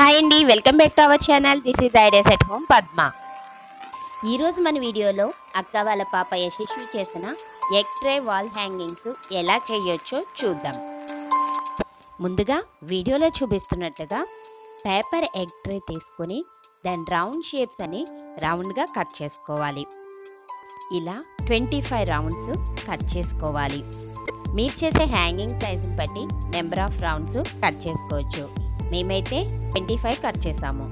hi అండి welcome back to our channel this is ideas at home Padma ఈరోజు మన వీడియోలో అక్క వాళ్ళ పాప యశస్వి చేసిన ఎగ్ ట్రే వాల్ హ్యాంగింగ్స్ ఎలా చేయొచ్చో చూద్దాం ముందుగా వీడియోలో చూపిస్తున్నట్లుగా పేపర్ ఎగ్ ట్రే తీసుకొని దాని రౌండ్ షేప్స్ అని రౌండ్గా కట్ చేసుకోవాలి ఇలా ట్వంటీ ఫైవ్ రౌండ్స్ కట్ చేసుకోవాలి మీరు చేసే హ్యాంగింగ్ సైజుని బట్టి నెంబర్ ఆఫ్ రౌండ్స్ కట్ చేసుకోవచ్చు మేమైతే ట్వంటీ ఫైవ్ కట్ చేసాము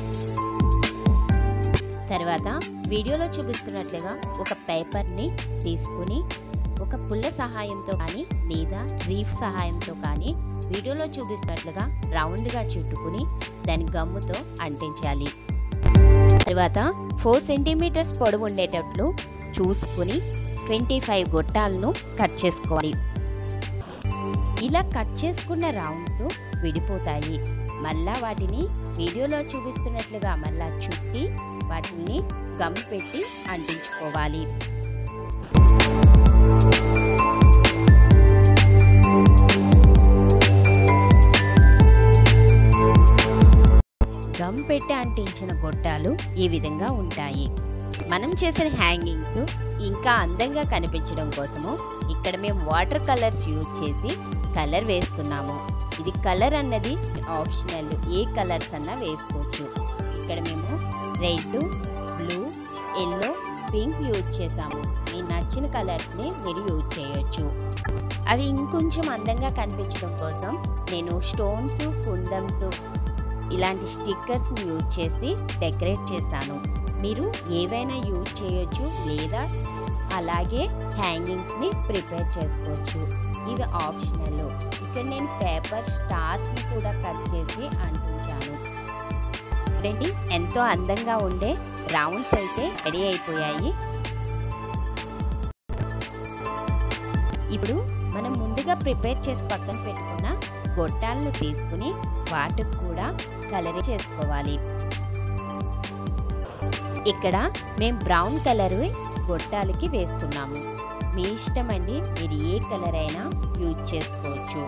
తర్వాత వీడియోలో చూపిస్తున్నట్లుగా ఒక పేపర్ని తీసుకుని ఒక పుల్ల సహాయంతో కానీ లేదా రీఫ్ సహాయంతో కానీ వీడియోలో చూపిస్తున్నట్లుగా రౌండ్గా చుట్టుకుని దాని గమ్ముతో అంటించాలి తర్వాత ఫోర్ సెంటీమీటర్స్ పొడవు ఉండేటట్లు చూసుకుని ట్వంటీ ఫైవ్ గొట్టాలను కట్ చేసుకోవాలి ఇలా కట్ చేసుకున్న రౌండ్స్ విడిపోతాయి మళ్ళా వాటిని వీడియోలో చూపిస్తున్నట్లుగా మళ్ళా చుట్టి వాటిని గమ్ పెట్టి అంటించుకోవాలి గమ్ పెట్టి అంటించిన గొట్టాలు ఈ విధంగా ఉంటాయి మనం చేసిన హ్యాంగింగ్స్ ఇంకా అందంగా కనిపించడం కోసము ఇక్కడ మేము వాటర్ కలర్స్ యూజ్ చేసి కలర్ వేస్తున్నాము ఇది కలర్ అన్నది ఆప్షనల్ ఏ కలర్స్ అన్నా వేసుకోవచ్చు ఇక్కడ మేము red blue yellow pink use చేసాము మీ నచ్చిన కలర్స్ని మీరు యూజ్ చేయొచ్చు అవి ఇంకొంచెం అందంగా కనిపించడం కోసం నేను స్టోన్స్ కుందమ్స్ ఇలాంటి స్టిక్కర్స్ని యూజ్ చేసి డెకరేట్ చేశాను మీరు ఏవైనా యూజ్ చేయొచ్చు లేదా అలాగే హ్యాంగింగ్స్ని ప్రిపేర్ చేసుకోవచ్చు ఇది ఆప్షనల్ ఇక్కడ నేను పేపర్ స్టార్స్ని కూడా కట్ చేసి అంటించాను చూడండి ఎంతో అందంగా ఉండే రౌండ్స్ అయితే రెడీ అయిపోయాయి ఇప్పుడు మనం ముందుగా ప్రిపేర్ చేసి పక్కన పెట్టుకున్న గొట్టాలను తీసుకుని వాటికి కూడా కలర్ చేసుకోవాలి ఇక్కడ మేము బ్రౌన్ కలర్ గొట్టాలకి వేస్తున్నాము మీ ఇష్టం అండి మీరు ఏ కలర్ అయినా యూజ్ చేసుకోవచ్చు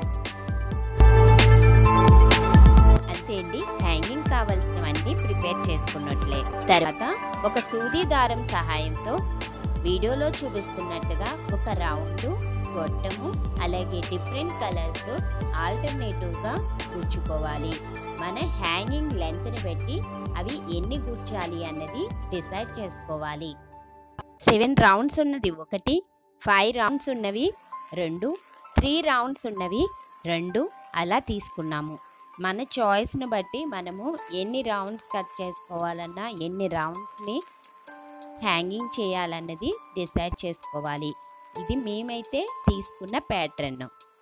అంతే అండి హ్యాంగింగ్ కావాల్సినవన్నీ ప్రిపేర్ చేసుకున్నట్లే తర్వాత ఒక సూది దారం సహాయంతో వీడియోలో చూపిస్తున్నట్లుగా ఒక రౌండ్ గొట్టము అలాగే డిఫరెంట్ కలర్స్ ఆల్టర్నేటివ్గా గుచ్చుకోవాలి మన హ్యాంగింగ్ లెంత్ని బట్టి అవి ఎన్ని గుచ్చాలి అన్నది డిసైడ్ చేసుకోవాలి సెవెన్ రౌండ్స్ ఉన్నది ఒకటి ఫైవ్ రౌండ్స్ ఉన్నవి రెండు త్రీ రౌండ్స్ ఉన్నవి రెండు అలా తీసుకున్నాము మన చాయిస్ని బట్టి మనము ఎన్ని రౌండ్స్ కట్ చేసుకోవాలన్నా ఎన్ని రౌండ్స్ని హ్యాంగింగ్ చేయాలన్నది డిసైడ్ చేసుకోవాలి ఇది మేమైతే తీసుకున్న ప్యాటర్న్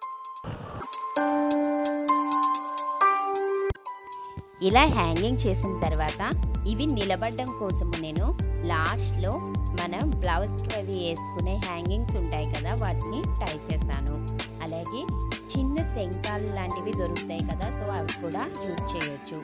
ఇలా హ్యాంగింగ్ చేసిన తర్వాత ఇవి నిలబడడం కోసము నేను లాస్ట్లో మన బ్లౌజ్కి అవి వేసుకునే హ్యాంగింగ్స్ ఉంటాయి కదా వాటిని టై చేశాను అలాగే చిన్న శంఖాలు లాంటివి దొరుకుతాయి కదా సో అవి కూడా యూజ్ చేయొచ్చు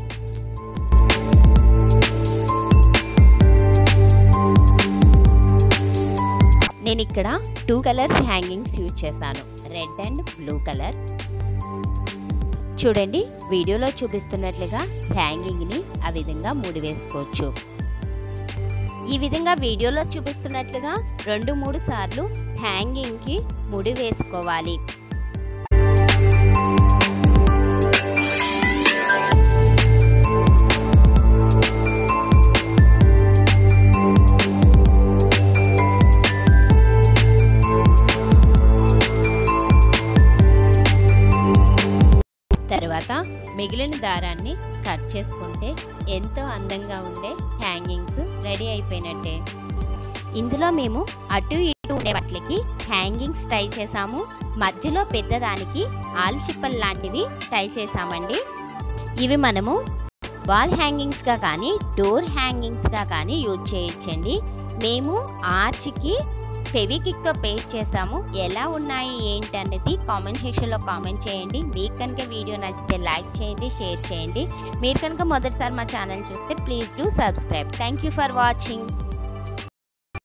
నేను ఇక్కడ టూ కలర్స్ హ్యాంగింగ్స్ యూజ్ చేశాను రెడ్ అండ్ బ్లూ కలర్ చూడండి వీడియోలో చూపిస్తున్నట్లుగా హ్యాంగింగ్ని ఆ విధంగా ముడి వేసుకోవచ్చు ఈ విధంగా వీడియోలో చూపిస్తున్నట్లుగా రెండు మూడు సార్లు హ్యాంగింగ్కి ముడి వేసుకోవాలి తర్వాత మిగిలిన దారాన్ని కట్ చేసుకుంటే ఎంతో అందంగా ఉండే హ్యాంగింగ్స్ రెడీ అయిపోయినట్టే ఇందులో మేము అటు ఇటు ఉండే వాటికి హ్యాంగింగ్స్ టై చేసాము మధ్యలో పెద్దదానికి ఆల్చిప్పల్ లాంటివి టై చేసామండి ఇవి మనము వాల్ హ్యాంగింగ్స్గా కానీ డోర్ హ్యాంగింగ్స్గా కానీ యూజ్ చేయొచ్చండి మేము ఆర్చ్కి ఫెవికిక్తో పేస్ట్ చేసాము ఎలా ఉన్నాయి ఏంటి అనేది కామెంట్ సెక్షన్లో కామెంట్ చేయండి మీకు కనుక వీడియో నచ్చితే లైక్ చేయండి షేర్ చేయండి మీరు కనుక మొదటిసారి మా ఛానల్ చూస్తే please do subscribe thank you for watching